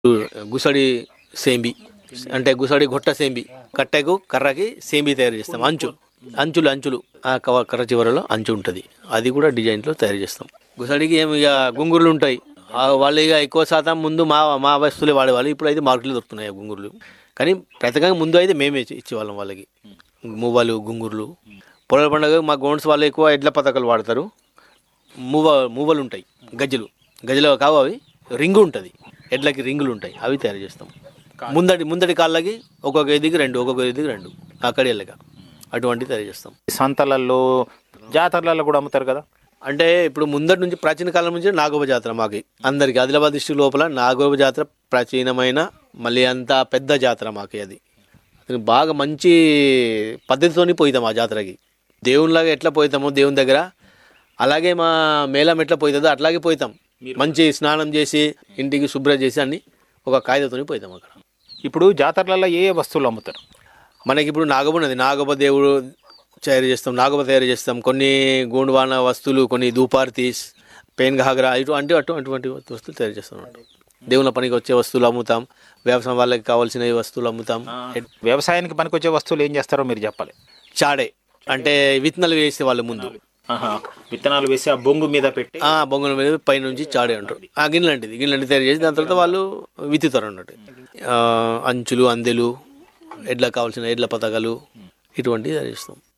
గుసడి సేంబి అంటే గుసడి గొట్ట సేంబి కట్టెకు కర్రకి సేంబి తయారు చేస్తాం అంచు అంచులు అంచులు ఆ కవ- కర్ర చివరలో అంచు ఉంటుంది అది కూడా డిజైన్లో తయారు చేస్తాం గుసడికి ఏమి ఇక గుంగురులు ఉంటాయి ఆ వాళ్ళు ఇక ఎక్కువ శాతం ముందు మా మా వస్తువులే వాడేవాళ్ళు ఇప్పుడు అయితే మార్కెట్లో దొరుకుతున్నాయి ఆ గుంగురులు కానీ ప్రత్యేకంగా ముందు అయితే మేమే ఇచ్చి- ఇచ్చేవాళ్ళం వాళ్ళకి మువ్వలు గుంగురులు పొలాల పండుగ మా గోండ్స్ వాళ్ళు ఎక్కువ ఎడ్ల పథకాలు వాడతారు మూవ మూవలు ఉంటాయి గజ్జలు గజ్జలు కావు అవి రింగు ఉంటుంది ఎడ్లకి రింగులు ఉంటాయి అవి తయారు చేస్తాం ముందటి ముందటి కాళ్ళకి ఒక్కొక్క ఎదిగి రెండు ఒక్కొక్క ఎదిగి రెండు అక్కడి వెళ్ళక అటువంటి తయారు చేస్తాం సంతలలో జాతరలలో కూడా అమ్ముతారు కదా అంటే ఇప్పుడు ముందటి నుంచి ప్రాచీన కాలం నుంచి నాగోబ జాతర మాకి అందరికి ఆదిలాబాద్ డిస్టిక్ లోపల నాగోబ జాతర ప్రాచీనమైన మళ్ళీ అంత పెద్ద జాతర మాకి అది అది బాగా మంచి పద్ధతితోని పోయితాం ఆ జాతరకి దేవునిలాగా ఎట్లా పోతామో దేవుని దగ్గర అలాగే మా మేళం ఎట్లా పోతుందో అట్లాగే పోతాం మంచి స్నానం చేసి ఇంటికి శుభ్రం చేసి అన్ని ఒక కాగితంతో పోతాం అక్కడ ఇప్పుడు జాతరలలో ఏ ఏ వస్తువులు అమ్ముతారు మనకి ఇప్పుడు నాగబ ఉన్నది నాగబ దేవుడు తయారు చేస్తాం నాగబ తయారు చేస్తాం కొన్ని గోండువాన వస్తువులు కొన్ని ధూపార్తీస్ పెయిన్ ఘాగరా ఇటు అంటే అటు అటువంటి వస్తువులు తయారు చేస్తాం అన్నమాట. దేవుళ్ళ పనికి వచ్చే వస్తువులు అమ్ముతాం వ్యవసాయం వాళ్ళకి కావాల్సిన వస్తువులు అమ్ముతాం వ్యవసాయానికి పనికొచ్చే వస్తువులు ఏం చేస్తారో మీరు చెప్పాలి చాడే అంటే విత్తనాలు వేసే వాళ్ళు ముందు ఆహా. విత్తనాలు వేసి ఆ బొంగు మీద పెట్టి ఆ బొంగుల మీద పైనుంచి చాడే అంటారు ఆ గిన్నెలాంటిది గిన్నెలాంటి తయారు చేసి దాని తర్వాత వాళ్ళు విత్తుతారు అన్నట్టు ఆ, అంచులు అందెలు ఎడ్ల కావాల్సిన ఎడ్ల పతకాలు ఇటువంటివి తయారు చేస్తాం